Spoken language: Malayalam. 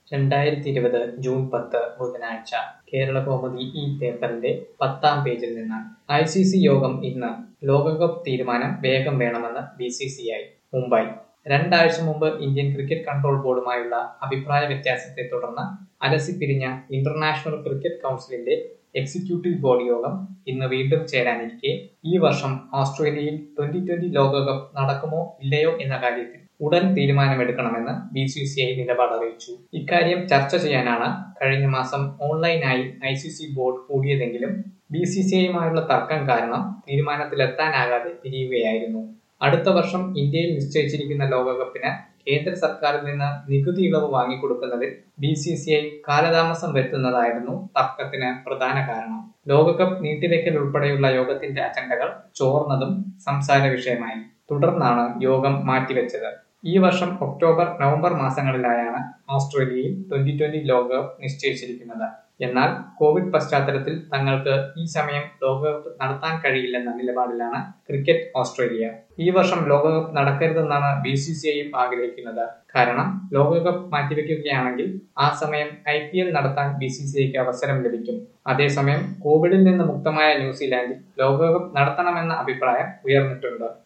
രണ്ടായിരത്തി ഇരുപത് ജൂൺ പത്ത് ബുധനാഴ്ച കേരളകൗമുദി ഈ പേപ്പറിന്റെ പത്താം പേജിൽ നിന്ന് ഐ സി സി യോഗം ഇന്ന് ലോകകപ്പ് തീരുമാനം വേഗം വേണമെന്ന് B C C I Mumbai രണ്ടാഴ്ച മുമ്പ് ഇന്ത്യൻ ക്രിക്കറ്റ് കൺട്രോൾ ബോർഡുമായുള്ള അഭിപ്രായ വ്യത്യാസത്തെ തുടർന്ന് അലസിപ്പിരിഞ്ഞ ഇന്റർനാഷണൽ ക്രിക്കറ്റ് കൗൺസിലിന്റെ എക്സിക്യൂട്ടീവ് ബോർഡ് യോഗം ഇന്ന് വീണ്ടും ചേരാനിരിക്കെ ഈ വർഷം ഓസ്ട്രേലിയയിൽ ട്വന്റി ട്വന്റി ലോകകപ്പ് നടക്കുമോ ഇല്ലയോ എന്ന കാര്യത്തിൽ ഉടൻ തീരുമാനമെടുക്കണമെന്ന് ബി സി സി ഐ നിലപാട് അറിയിച്ചു ഇക്കാര്യം ചർച്ച ചെയ്യാനാണ് കഴിഞ്ഞ മാസം ഓൺലൈനായി ഐ സി സി ബോർഡ് കൂടിയതെങ്കിലും ബി സി സി ഐയുമായുള്ള തർക്കം കാരണം തീരുമാനത്തിലെത്താനാകാതെ പിരിയുകയായിരുന്നു അടുത്ത വർഷം ഇന്ത്യയിൽ നിശ്ചയിച്ചിരിക്കുന്ന ലോകകപ്പിന് കേന്ദ്ര സർക്കാരിൽ നിന്ന് നികുതി ഇളവ് വാങ്ങിക്കൊടുക്കുന്നതിൽ ബി സി സി ഐ കാലതാമസം വരുത്തുന്നതായിരുന്നു തർക്കത്തിന് പ്രധാന കാരണം ലോകകപ്പ് നീട്ടിവെക്കൽ ഉൾപ്പെടെയുള്ള യോഗത്തിന്റെ അജണ്ടകൾ ചോർന്നതും സംസാര വിഷയമായി തുടർന്നാണ് യോഗം മാറ്റിവെച്ചത് ഈ വർഷം ഒക്ടോബർ നവംബർ മാസങ്ങളിലായാണ് ഓസ്ട്രേലിയയിൽ ട്വന്റി ട്വന്റി ലോകകപ്പ് നിശ്ചയിച്ചിരിക്കുന്നത് എന്നാൽ കോവിഡ് പശ്ചാത്തലത്തിൽ തങ്ങൾക്ക് ഈ സമയം ലോകകപ്പ് നടത്താൻ കഴിയില്ലെന്ന നിലപാടിലാണ് ക്രിക്കറ്റ് ഓസ്ട്രേലിയ ഈ വർഷം ലോകകപ്പ് നടക്കരുതെന്നാണ് ബി സി സി ഐയും ആഗ്രഹിക്കുന്നത് കാരണം ലോകകപ്പ് മാറ്റിവെക്കുകയാണെങ്കിൽ ആ സമയം ഐ പി എൽ നടത്താൻ ബി സി സി ഐക്ക് അവസരം ലഭിക്കും അതേസമയം കോവിഡിൽ നിന്ന് മുക്തമായ ന്യൂസിലാൻഡിൽ ലോകകപ്പ് നടത്തണമെന്ന അഭിപ്രായം ഉയർന്നിട്ടുണ്ട്